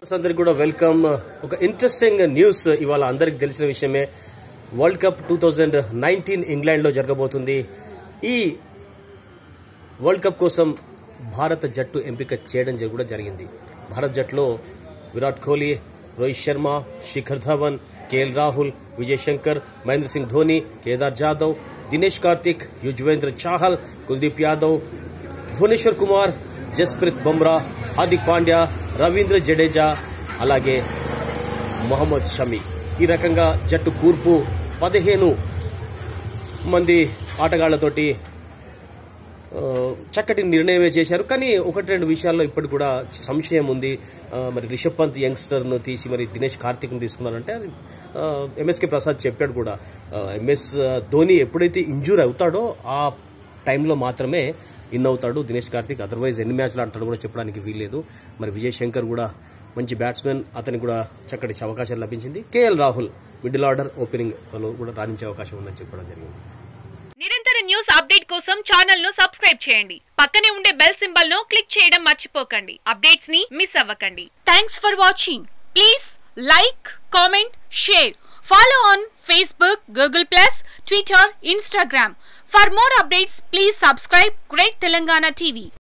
అందరికి కూడా వెల్కమ్ ఒక ఇంట్రెస్టింగ్ న్యూస్ ఇవాళ అందరికి తెలిసిన విషయమే world cup two thousand nineteen England లో జరగబోతుంది ఈ వరల్డ్ కప్ కోసం భారత జట్టు ఎంపిక చేయడం జ- కూడా జరిగింది భారత్ జట్టులో విరాట్ కోహ్లీ రోహిత్ శర్మ శిఖర్ ధవన్ కేఎల్ రాహుల్ విజయ్ శంకర్ మహేంద్ర సింగ్ ధోని కేదార్ జాదవ్ దినేష్ కార్తిక్ యుజ్వేంద్ర చాహల్ కుల్దీప్ యాదవ్ భువనేశ్వర్ కుమార్ జస్ప్రీత్ బుమ్రా హార్దిక్ పాండ్యా రవీంద్ర జడేజా అలాగే మొహమ్మద్ షమి ఈ రకంగా జట్టు కూర్పు పదిహేను మంది ఆటగాళ్లతోటి ఆ, చక్కటి నిర్ణయమే చేశారు కానీ ఒకటి రెండు విషయాల్లో ఇప్పటికి కూడా సంశయం ఉంది ఆ, మరి రిషబ్ పంత్ యంగ్స్టర్ను తీసి మరి దినేష్ కార్తిక్ను తీసుకున్నారంటే అది ఆ, ఎంఎస్కే ప్రసాద్ చెప్పాడు కూడా ఆ, ఎంఎస్ ధోని ఎప్పుడైతే ఇంజూర్ అవుతాడో ఆ టైంలో మాత్రమే ఇన్ అవుతాడు దినేష్ కార్తిక్ అదర్వైజ్ ఎన్ని మ్యాచ్లు ఆడతాడు కూడా చెప్పడానికి వీల్లేదు మరి విజయ్ శంకర్ కూడా మంచి బ్యాట్స్మెన్ అతనికి కూడా చక్కటి అవకాశం లభించింది KL Rahul middle order opening లో కూడా రాణించే అవకాశం ఉందని చెప్పడం జరిగింది నిరంతర న్యూస్ అప్డేట్ కోసం ఛానల్ ను సబ్స్క్రైబ్ చేయండి పక్కనే ఉండే బెల్ సింబల్ ను క్లిక్ చేయడం మర్చిపోకండి అప్డేట్స్ ని మిస్ అవ్వకండి thanks for watching please like comment share follow on Facebook Google plus Twitter Instagram for more updates please subscribe great Telangana TV